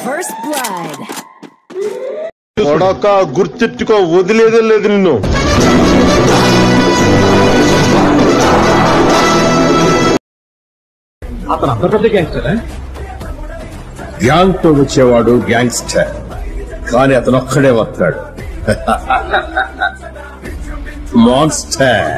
First blood. కొడక గుర్తెట్టుకో వదిలేదే లేదు నిన్ను అతను అంత పెద్ద గ్యాంగ్స్టరా గ్యాంగ్ తో వచ్చేవాడు గ్యాంగ్స్టర్ కానీ అతను ఒక్కడే వస్తాడు మాన్స్టర్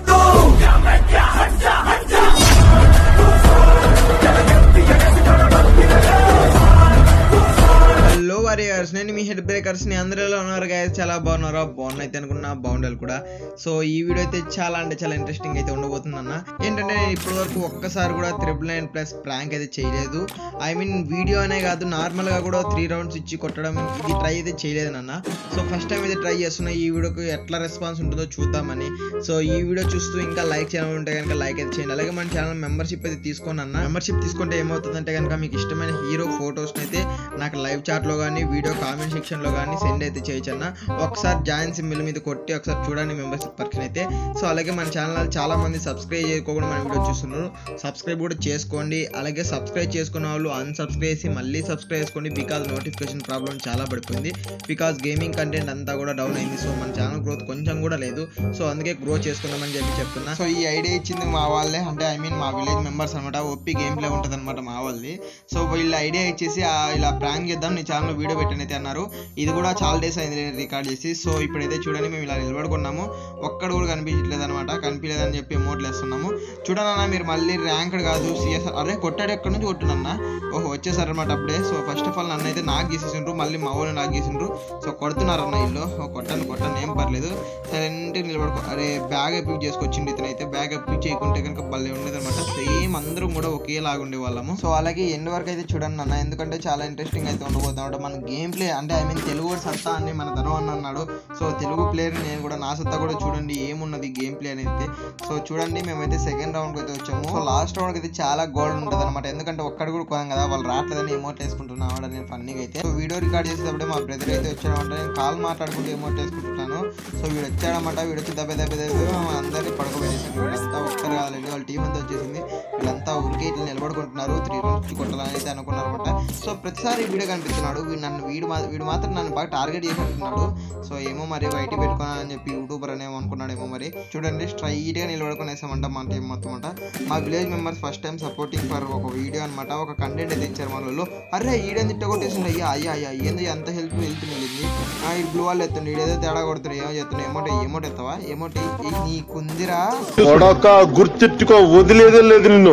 హలో వారియర్స్ నేను మీ హెడ్ బ్రేకర్స్ ని అందరూ ఎలా ఉన్నారు గాయస్ చాలా బాగున్నారా బాగున్నా అయితే అనుకున్నా బాగుండాలి కూడా సో ఈ వీడియో అయితే చాలా అంటే చాలా ఇంట్రెస్టింగ్ అయితే ఉండబోతుంది అన్న ఏంటంటే నేను ఇప్పటి వరకు ఒక్కసారి కూడా త్రిబుల్ నైన్ ప్లస్ ప్రాంక్ అయితే చేయలేదు ఐ మీన్ వీడియో అనే కాదు నార్మల్ గా కూడా త్రీ రౌండ్స్ ఇచ్చి కొట్టడం ఇది ట్రై అయితే చేయలేదు నాన్న సో ఫస్ట్ టైం అయితే ట్రై చేస్తున్నా ఈ వీడియోకి ఎట్లా రెస్పాన్స్ ఉంటుందో చూద్దామని సో ఈ వీడియో చూస్తూ ఇంకా లైక్ చేయాలని ఉంటే కనుక లైక్ అయితే చేయండి అలాగే మన ఛానల్ మెంబర్షిప్ అయితే తీసుకోండి అన్న మెంబర్షిప్ తీసుకుంటే ఏమవుతుందంటే కనుక మీకు ఇష్టమైన హీరో ఫొటోస్ అయితే నాకు లైవ్ చాట్ లో కానీ వీడియో కామెంట్ సెక్షన్ లో కానీ సెండ్ అయితే చేయొచ్చు అన్న ఒకసారి జాయిన్ సింబల్ మీద కొట్టి ఒకసారి చూడండి మెంబర్షిప్ పర్సన్ అయితే సో అలాగే మన ఛానల్ చాలా మంది సబ్స్క్రైబ్ చేసుకోకుండా మన వీడియో చూస్తున్నారు సబ్స్క్రైబ్ కూడా చేసుకోండి అలాగే సబ్స్క్రైబ్ చేసుకున్న వాళ్ళు అన్సబ్స్క్రైబ్ చేసి మళ్ళీ సబ్స్క్రైబ్ చేసుకోండి బికాజ్ నోటిఫికేషన్ ప్రాబ్లం చాలా పడిపోయింది బికాజ్ గేమింగ్ కంటెంట్ అంతా కూడా డౌన్ అయింది సో మన ఛానల్ గ్రోత్ కొంచెం కూడా లేదు సో అందుకే గ్రో చేసుకుందామని చెప్పి చెప్తున్నా సో ఈ ఐడియా ఇచ్చింది మా వాళ్ళే అంటే ఐ మీన్ మా విలేజ్ మెంబర్స్ అనమాట ఒప్పి గేమ్ ప్లే ఉంటుంది అనమాట మా వాళ్ళది సో వీళ్ళ ఐడియా ఇచ్చేసి ఆ ఇలా ప్రాంక్ చేద్దాం నీ ఛానల్ వీడియో పెట్టండి అయితే అన్నారు ఇది కూడా చాలా డేస్ అయింది రికార్డ్ చేసి సో ఇప్పుడైతే చూడండి మేము ఇలా నిలబడుకున్నాము ఒక్కడు కూడా కనిపించట్లేదు అనమాట కనిపించలేదని చెప్పి ఎమోట్లు వేస్తున్నాము చూడనన్నా మీరు మళ్ళీ ర్యాంక్డ్ కాదు సిఎస్ఆర్ అరే కొట్టాడు ఎక్కడి నుంచి కొట్టునన్నా ఓహో వచ్చేసారు అనమాట అప్పుడే సో ఫస్ట్ ఆఫ్ ఆల్ నన్ను అయితే నాకు గీసేసిండ్రు మళ్ళీ మా వాళ్ళు నాకు గీసిండ్రు సో కొడుతున్నారు అన్న ఇల్లు ఓ కొట్టాను కొట్టాను ఏం పర్లేదు సైలెంట్ నిలబడుకో అరే బ్యాగ్ ఎప్పిక్ చేసుకొచ్చింది ఇతను అయితే బ్యాగ్ ఎప్పిక్ చేయకుంటే కనుక భలే ఉండేది అనమాట సేమ్ అందరం కూడా ఒకేలాగా ఉండే వాళ్ళము సో అలాగే ఎండ్ వరకు అయితే చూడండి అన్న ఎందుకంటే చాలా ఇంట్రెస్టింగ్ అయితే ఉండబోతుంది అనమాట మన గేమ్ ప్లే అంటే ఐ మీన్ తెలుగు వాడు సత్తా అని మన ధనం అన్న అన్నాడు సో తెలుగు ప్లేయర్ నేను కూడా నా సత్తా కూడా చూడండి ఏమున్నది గేమ్ ప్లే అనేది సో చూడండి మేమైతే సెకండ్ రౌండ్ అయితే వచ్చాము సో లాస్ట్ రౌండ్ అయితే చాలా గోల్డ్ ఉంటుంది అనమాట ఎందుకంటే ఒక్కడు కూడా కోదాం కదా వాళ్ళు రావట్లేదని ఎమోట్ వేసుకుంటున్నాను ఆడ నేను ఫన్నీగా అయితే సో వీడియో రికార్డ్ చేసేటప్పుడే మా బ్రదర్ అయితే వచ్చాడనమాట నేను కాల్ మాట్లాడుకుంటూ ఎమోట్ వేసుకుంటున్నాను సో వీడు వచ్చాడనమాట వీడు వచ్చి దెబ్బ దెబ్బ దెబ్బ అందరినీ పడుకోబెట్టేసాడు వీళ్ళంతా ఒక్కరు కాదండి వాళ్ళ టీం అంతా వచ్చేసింది వీళ్ళంతా ఊరికే ఇట్లా నిలబడుకుంటున్నారు త్రీ రౌండ్స్ కొట్టాలని అయితే అనుకున్నారు అనమాట సో ప్రతిసారి వీడియో కనిపిస్తున్నాడు వీడు నన్ను వీడు మా వీడు మాత్రం నన్ను బాగా టార్గెట్ చేసినట్టున్నాడు సో ఏమో మరి బయట పెట్టుకున్నానని చెప్పి యూట్యూబర్ అనేమో అనుకున్నాడేమో మరి చూడండి స్ట్రైట్ గా నిలబడుకునేసామంట మన టీం మొత్తం అంట మా village members first time supporting for ఒక వీడియో అనమాట ఒక కంటెంట్ అయితే ఇచ్చారు మన వాళ్ళు అరే ఈడేం తిట్ట కొట్టేసిండు అయ్యా అయ్యా అయ్యా ఏంది అంత హెల్ప్ హెల్త్ మిగిలింది ఆ ఈ బ్లూ వాళ్ళు ఎత్తుండే ఈడేదో తేడా కొడుతున్నాడు ఏమో చెప్తున్నా ఏమోట ఏమోట ఎత్తావా ఏమోట నీ కుందిరా కొడక గుర్తెట్టుకో వదిలేదే లేదు నిన్ను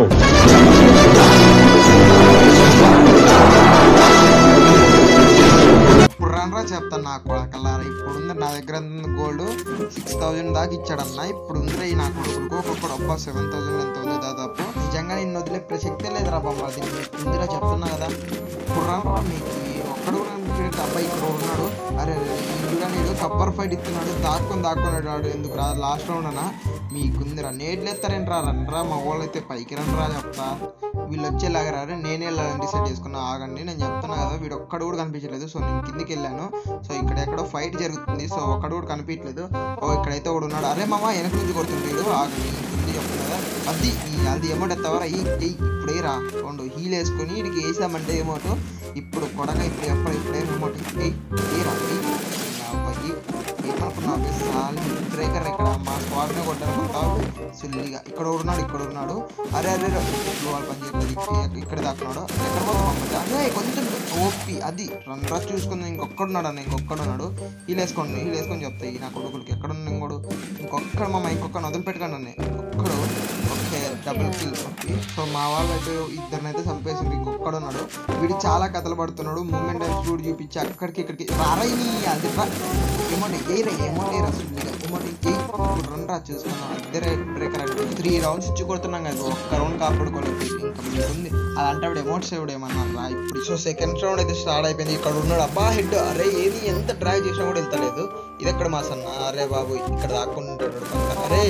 ఇప్పుడు రన్రా చెప్తాను నా కొడకల్లారా ఇప్పుడు ఉంది నా దగ్గర గోల్డ్ సిక్స్ థౌజండ్ దాకా ఇచ్చాడన్న ఇప్పుడు ఉంది ఈ నా కొడుకులకు ఒక్కొక్కడు అబ్బా సెవెన్ థౌజండ్ ఎంత ఉంది దాదాపు నిజంగా నిన్ను వదిలే ప్రసక్తే లేదురా బాబా దీన్ని ఉందిరా చెప్తున్నా కదా ఇప్పుడు రన్రా మీకు ఒక్కడు కూడా అనిపించలేదు అబ్బాయి ఇక్కడ ఉన్నాడు అరే ఇందులో నేను సబ్బర్ ఫైట్ ఇస్తున్నాడు దాక్కుని దాక్కున్నాడు వాడు ఎందుకు రా లాస్ట్ రౌండ్ అన్న మీకుందిరా నేట్లు ఎత్తారేంట్రా రన్రా మా వాళ్ళు అయితే పైకి రండిరా చెప్తా వీళ్ళు వచ్చేలాగా రారు నేనే వెళ్ళాలని డిసైడ్ చేసుకున్నా ఆగండి నేను చెప్తున్నా కదా వీడు ఒక్కడు కూడా కనిపించలేదు సో నేను కిందికి వెళ్ళాను సో ఇక్కడ ఎక్కడో ఫైట్ జరుగుతుంది సో ఒక్కడు కూడా కనిపించలేదు ఓ ఇక్కడైతే ఒకడు ఉన్నాడు అరే మామ వెనక నుంచి కొడుతుంటాడు ఆగండి కింది చెప్తున్నా కదా అది ఈ- అది ఎమౌంట్ ఎత్తావరా ఈ ఈ- ఇప్పుడే రా రెండు హీల్ వేసుకొని వీడికి వేసామంటే ఏమోటో ఇప్పుడు కొడక ఇప్పుడు ఎప్పుడు ఇప్పుడే ఎమౌంట్ ఏ రా ఏయ్. అబ్బాయి ఏమనుకున్నావు సాల్ బ్రేకర్ ఇక్కడ మా స్క్వాడ్నే కొట్టాలనుకుంటావు సుల్లిగా ఇక్కడ ఉన్నాడు ఇక్కడ ఉన్నాడు అరే అరే అరే, ఇప్పుడు వాళ్ళు పని చేయట్లేదు ఇక్కడ- ఇక్కడ దాక్కున్నాడు ఎక్కడ పోతాం అమ్మ అదే కొంచెం ఓపి అది రన్ రష్ చూసుకుంది ఇంకొక్కడు ఉన్నాడు అన్న ఇంకొక్కడు ఉన్నాడు హీల్ వేసుకోండి హీల్ వేసుకొని చెప్తాయి నా కొడుకులకి ఎక్కడ ఉన్నాడు ఇంకోడు ఇంకొక్కడ మమ్మ ఇంకొకరిని వదిలిపెట్టకండి అన్న ఇంకొక్కడు okay double kill okay so మా వాళ్ళు అయితే ఇద్దరిని అయితే చంపేసింది ఇంకొక్కడు ఉన్నాడు వీడు చాలా కథలు పడుతున్నాడు మూమెంట్ చూడు చూపించి అక్కడికి ఇక్కడికి రారయ్యి అది రా ఏమోటి ఏరా ఏమోటి రా సుల్లిగా ఏమోటి ఏయ్ ఇప్పుడు రన్ రా చూసుకున్నాం ఇద్దరే బ్రేకర్ త్రీ రౌండ్స్ ఇచ్చి కొడుతున్నాం కదా ఒక్క రౌండ్ కాపాడుకోలేదు ఇంకా మీకు ఉంది అలాంటప్పుడు ఎమోట్స్ ఎవడు ఏమన్నారు రా ఇప్పుడు సో సెకండ్ రౌండ్ అయితే స్టార్ట్ అయిపోయింది ఇక్కడ ఉన్నాడు అబ్బా హెడ్ అరే ఏది ఎంత డ్రైవ్ చేసినా కూడా వెళ్తలేదు ఇది ఎక్కడ మా సన్న అరే బాబు ఇక్కడ దాక్కుంటాడు పక్కన. అరే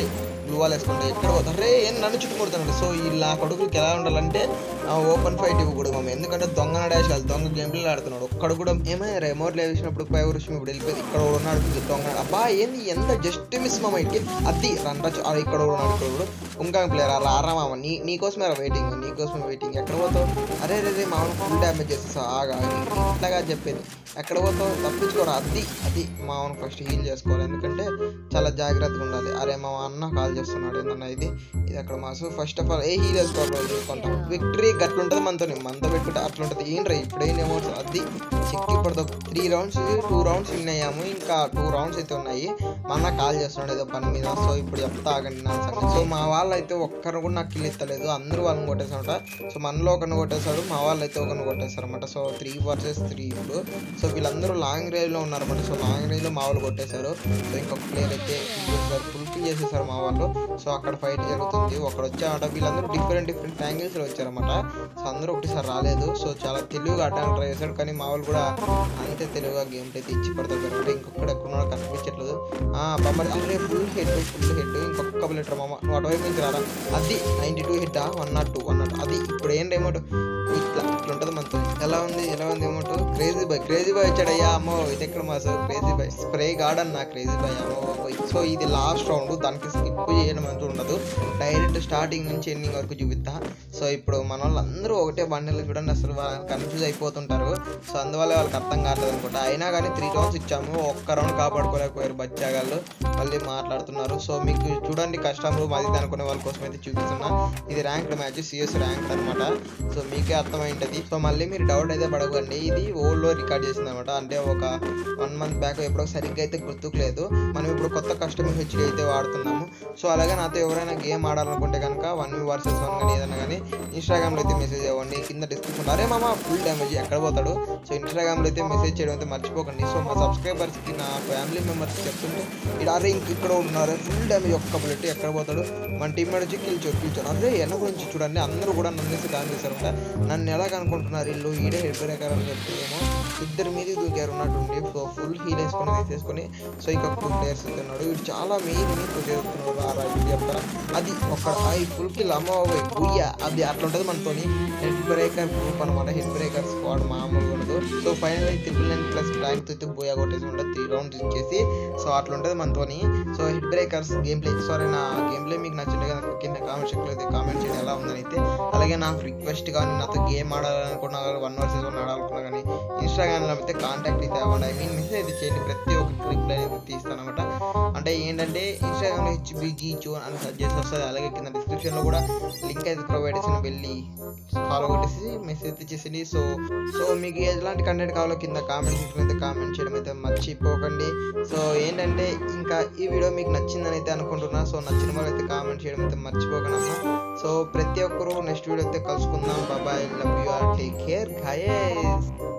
బ్లూ వాల్ వేసుకుంటే ఎక్కడ పోతారు రే ఏం నన్ను చుట్టుముడుతున్నాడు సో ఈ నా కొడుకుకి ఎలా ఉండాలంటే ఓపెన్ ఫైట్ ఇవ్వకూడదు మమ్మీ ఎందుకంటే దొంగ నడేసి కాదు దొంగ గేమ్ ప్లే ఆడుతున్నాడు ఒక్కడ కూడా ఏమైనా రిమోట్ వేసినప్పుడు పై వృషం ఇప్పుడు వెళ్ళిపోయి ఇక్కడ కూడా ఉన్నాడు దొంగ అబ్బా ఏంది ఎంత జస్ట్ మిస్ మామ ఇట్కి అది రన్ రచ్ ఆ ఇక్కడ కూడా ఉన్నాడు ఇక్కడ కూడా ఇంకా ప్లేయర్ అలా ఆరా మామ నీ నీకోసమే వెయిటింగ్ నీకోసమే వెయిటింగ్ ఎక్కడ పోతావు అరే రే రే మామూలు ఫుల్ డ్యామేజ్ చేసేసా ఆగా ఇట్లాగా చెప్పేది ఎక్కడ పోతావు తప్పించుకోరా అది అది మామూలు ఫస్ట్ హీల్ చేసుకోవాలి ఎందుకంటే చాలా జాగ్రత్తగా ఉండాలి అరే మా అన్న కాల్ చేస్తున్నాడు ఏందన్నా ఇది ఇది అక్కడ mass first of all a heal వేసుకోవాలి చూసుకుంటాం విక్టరీ గట్లుంటుంది మనతో మనతో పెట్టుకుంటే అట్లుంటుంది ఏంట్రా ఇప్పుడేం ఎమోట్స్ అది చిక్కి ఇప్పుడు three rounds two rounds win అయ్యాము ఇంకా టూ రౌండ్స్ అయితే ఉన్నాయి మా అన్న కాల్ చేస్తున్నాడు ఏదో పని మీద సో ఇప్పుడు చెప్తా ఆగండి నా సంగతి సో మా వాళ్ళు అయితే ఒక్కరు కూడా నాకు కిల్ ఇస్తలేదు అందరూ వాళ్ళని కొట్టేసారట సో మనలో ఒకరిని కొట్టేశాడు మా వాళ్ళు అయితే ఒకరిని కొట్టేశారు అనమాట సో త్రీ వర్సెస్ త్రీ ఇప్పుడు సో వీళ్ళందరూ లాంగ్ రేంజ్లో ఉన్నారన్నమాట సో లాంగ్ రేంజ్లో మా వాళ్ళు కొట్టేశారు సో ఇంకొక ప్లేయర్ అయితే ఫుల్ కిల్ చేసేసారు మా వాళ్ళు సో అక్కడ ఫైట్ జరుగుతుంది ఒకడు వచ్చామట వీళ్ళందరూ డిఫరెంట్ డిఫరెంట్ యాంగిల్స్లో వచ్చారన్నమాట సో అందరూ ఒకటిసారి రాలేదు సో చాలా తెలివిగా ఆడడానికి ట్రై చేశాడు కానీ మా వాళ్ళు కూడా అంతే తెలివిగా గేమ్ అయితే ఇచ్చి పడతారు అంటే ఇంకొకటి ఎక్కడున్నాడో కనిపించట్లేదు ఆ బొమ్మలు అరే ఫుల్ హెడ్ ఫుల్ హెడ్ ఇంకొక లీటర్ మామ నువ్వు అటువైపు నుంచి రారా అది ninety two head one not two one not అది ఇప్పుడు ఏం రేమోట్ ఇట్లా ఇట్లా ఉంటుంది మనతో ఎలా ఉంది ఎలా ఉంది emote crazy boy crazy boy వచ్చాడయ్యా అమ్మో ఇది ఎక్కడ మా sir crazy boy spray garden నా క్రేజీ బాయ్ అమ్మో సో ఇది లాస్ట్ రౌండ్ దానికి స్కిప్ చేయడం అంటూ ఉండదు డైరెక్ట్ స్టార్టింగ్ నుంచి ఎండింగ్ వరకు చూపిస్తా సో ఇప్పుడు మన వాళ్ళందరూ ఒకటే బండిలు చూడండి అసలు కన్ఫ్యూజ్ అయిపోతుంటారు సో అందువల్ల వాళ్ళకి అర్థం కావట్లేదు అనుకుంటా అయినా కానీ త్రీ రౌండ్స్ ఇచ్చాము ఒక్క రౌండ్ కాపాడుకోలేకపోయారు బచ్చాగాళ్ళు మళ్ళీ మాట్లాడుతున్నారు సో మీకు చూడండి కస్టమర్ మాది అనుకునే వాళ్ళ కోసం అయితే చూపిస్తున్నా ఇది ర్యాంక్డ్ మ్యాచ్ సిఎస్ ర్యాంక్ అనమాట సో మీకే అర్థమైంటది సో మళ్ళీ మీరు డౌట్ అయితే పడకండి ఇది ఓల్డ్లో రికార్డ్ చేసింది అనమాట అంటే ఒక వన్ మంత్ బ్యాక్ ఎప్పుడో సరిగ్గా అయితే గుర్తుకు లేదు మనం ఇప్పుడు కొత్త కస్టమర్ హెచ్డి అయితే వాడుతున్నాము సో అలాగే నాతో ఎవరైనా గేమ్ ఆడాలనుకుంటే కనుక వన్ వీ వర్సెస్ వన్ కానీ ఏదైనా కానీ ఇన్స్టాగ్రామ్లో అయితే మెసేజ్ ఇవ్వండి కింద డిస్క్రిప్షన్ అరే మామ ఫుల్ డ్యామేజ్ ఎక్కడ పోతాడు సో ఇన్స్టాగ్రామ్లో అయితే మెసేజ్ చేయడం అయితే మర్చిపోకండి సో మా సబ్స్క్రైబర్స్కి నా ఫ్యామిలీ మెంబర్స్కి చెప్తుంటే ఇక్కడ అరే ఇంక ఇక్కడ ఉన్నారు ఫుల్ డ్యామేజ్ ఒక్క బుల్లెట్ ఎక్కడ పోతాడు మన టీమ్ నుంచి కిల్చోడు కిల్చోడు అరే ఎన్న గురించి చూడండి అందరూ కూడా నన్ను వేసి కాల్ చేశారంట నన్ను ఎలా కనుకుంటున్నారు వీళ్ళు ఈడే హెడ్ బ్రేకర్ అని చెప్పి ఏమో ఇద్దరు మీద దూకారు ఉన్నట్టుండి సో ఫుల్ హీల్ వేసుకొని వేసేసుకొని సో ఇంకా టూ ప్లేయర్స్ ఉన్నాడు వీడు చాలా మెయిన్ మీద చేస్తున్నాడు ఆ రైట్ చెప్తారా అది ఒక్కడ ఈ ఫుల్ కిల్ అమ్మ గుయ్య అది అట్లా ఉంటుంది మనతోని హెడ్ బ్రేకర్ గ్రూప్ అనమాట హెడ్ బ్రేకర్ స్క్వాడ్ మామూలుగా ఉండదు so final triple nine plus rank అయితే బోయా కొట్టేసి ఉంటుంది త్రీ రౌండ్స్ ఇచ్చేసి సో అట్లా ఉంటుంది మనతోని so head breakers game play sorry నా గేమ్ ప్లే మీకు నచ్చింది కదా కింద కామెంట్ సెక్షన్లో అయితే కామెంట్ చేయండి ఎలా ఉందని అయితే అలాగే నాకు రిక్వెస్ట్ కానీ నాతో గేమ్ ఆడాలనుకున్నా కానీ వన్ వర్సెస్ వన్ ఆడాలనుకున్నా కానీ ఇన్స్టాగ్రామ్లో అయితే కాంటాక్ట్ అయితే అవ్వండి ఐ మీన్ మెసేజ్ అయితే చేయండి ప్రతి ఒక్క రిప్లై అయితే తీస్తాను అనమాట అంటే ఏంటంటే ఇన్స్టాగ్రామ్లో హెచ్బిజీ చోన్ అని సెర్చ్ చేసి వస్తుంది అలాగే కింద డిస్క్రిప్షన్లో కూడా లింక్ అయితే ప్రొవైడ్ చేసిన వెళ్ళి ఫాలో కొట్టేసి మెసేజ్ అయితే చేసేయండి సో సో మీకు ఎలాంటి కంటెంట్ కావాలో కింద కామెంట్ సెక్షన్ అయితే కామెంట్ చేయడం అయితే మర్చిపోకండి సో ఏంటంటే ఇంకా ఈ వీడియో మీకు నచ్చిందని అయితే అనుకుంటున్నా సో నచ్చిన వాళ్ళు అయితే కామెంట్ చేయడం అయితే మర్చిపోకండి అమ్మా సో ప్రతి ఒక్కరు నెక్స్ట్ వీడియో అయితే కలుసుకుందాం బాబాయ్ love you or take care guys